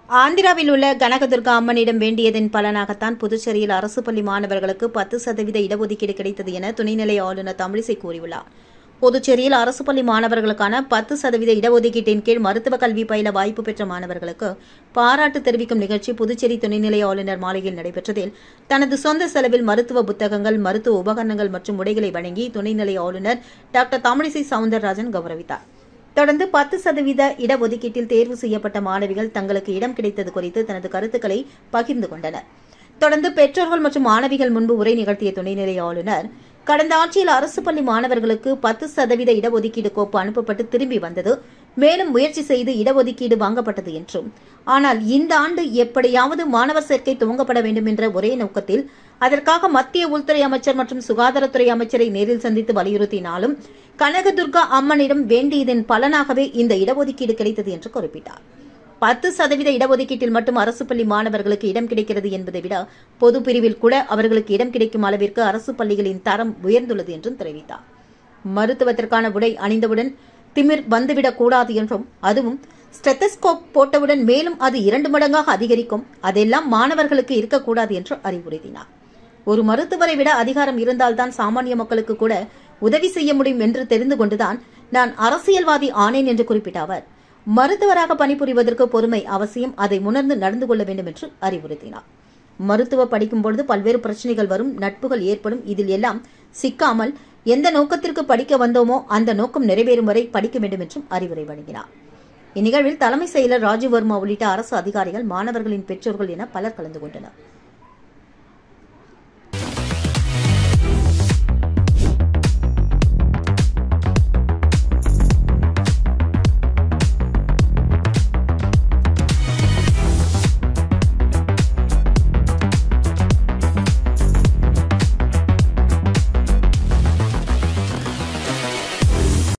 ஆந்திராவில் உள்ள கனகதுர்கா அம்மனிடம் வேண்டியதன் பலனாகத்தான் புதுச்சேரியில் அரசு பள்ளி மாணவர்களுக்கு பத்து சதவீத இடஒதுக்கீடு கிடைத்தது என துணைநிலை ஆளுநர் தமிழிசை கூறியுள்ளார் புதுச்சேரியில் அரசு பள்ளி மாணவர்களுக்கான பத்து சதவீத இடஒதுக்கீட்டின் கீழ் மருத்துவ கல்வி பயில வாய்ப்பு பெற்ற மாணவர்களுக்கு பாராட்டு தெரிவிக்கும் நிகழ்ச்சி புதுச்சேரி துணைநிலை ஆளுநர் மாளிகையில் நடைபெற்றதில் தனது சொந்த செலவில் மருத்துவ புத்தகங்கள் மருத்துவ உபகரணங்கள் மற்றும் உடைகளை வழங்கி துணைநிலை ஆளுநர் டாக்டர் தமிழிசை சவுந்தரராஜன் கௌரவித்தார் தொடர்ந்து பத்து சதவீத இடஒதுக்கீட்டில் தேர்வு செய்யப்பட்ட மாணவிகள் தங்களுக்கு இடம் கிடைத்தது குறித்து தனது கருத்துக்களை பகிர்ந்து கொண்டனர் தொடர்ந்து பெற்றோர்கள் மற்றும் மாணவிகள் முன்பு உரை நிகழ்த்திய துணைநிலை ஆளுநர் கடந்த ஆட்சியில் அரசு பள்ளி மாணவர்களுக்கு பத்து சதவீத இடஒதுக்கீடு கோப்பு அனுப்பப்பட்டு திரும்பி வந்தது மேலும் முயற்சி செய்து இடஒதுக்கீடு வாங்கப்பட்டது என்றும் ஆனால் இந்த ஆண்டு எப்படியாவது மாணவர் சேர்க்கை துவங்கப்பட வேண்டும் என்ற ஒரே நோக்கத்தில் அதற்காக மத்திய உள்துறை அமைச்சர் மற்றும் சுகாதாரத்துறை அமைச்சரை நேரில் சந்தித்து வலியுறுத்தினாலும் கனகதுர்கா அம்மனிடம் வேண்டியதன் பலனாகவே இந்த இடஒதுக்கீடு கிடைத்தது என்று குறிப்பிட்டார் பத்து சதவீத இடஒதுக்கீட்டில் மட்டும் அரசு பள்ளி மாணவர்களுக்கு இடம் கிடைக்கிறது என்பதை விட பொது பிரிவில் கூட அவர்களுக்கு இடம் கிடைக்கும் அளவிற்கு அரசு பள்ளிகளின் தரம் உயர்ந்துள்ளது என்றும் தெரிவித்தார் மருத்துவத்திற்கான உடை அணிந்தவுடன் திமிர் வந்துவிடக் கூடாது என்றும் அதுவும் ஸ்டெத்தஸ்கோப் போட்டவுடன் மேலும் அது இரண்டு மடங்காக அதிகரிக்கும் அதெல்லாம் மாணவர்களுக்கு இருக்கக்கூடாது என்று அறிவுறுத்தினார் ஒரு மருத்துவரை விட அதிகாரம் இருந்தால்தான் சாமானிய மக்களுக்கு கூட உதவி செய்ய முடியும் என்று தெரிந்து கொண்டுதான் நான் அரசியல்வாதி ஆனேன் என்று குறிப்பிட்ட அவர் மருத்துவராக பணிபுரிவதற்கு பொறுமை அவசியம் அதை உணர்ந்து நடந்து கொள்ள வேண்டும் என்று அறிவுறுத்தினார் மருத்துவ படிக்கும் பொழுது பல்வேறு பிரச்சனைகள் வரும் நட்புகள் ஏற்படும் இதில் எல்லாம் சிக்காமல் எந்த நோக்கத்திற்கு படிக்க வந்தோமோ அந்த நோக்கம் நிறைவேறும் வரை படிக்க வேண்டும் என்றும் அறிவுரை வழங்கினார் இந்நிகழ்வில் தலைமை செயலர் ராஜீவ் வர்மா உள்ளிட்ட அரசு அதிகாரிகள் மாணவர்களின் பெற்றோர்கள் என பலர் கலந்து கொண்டனர்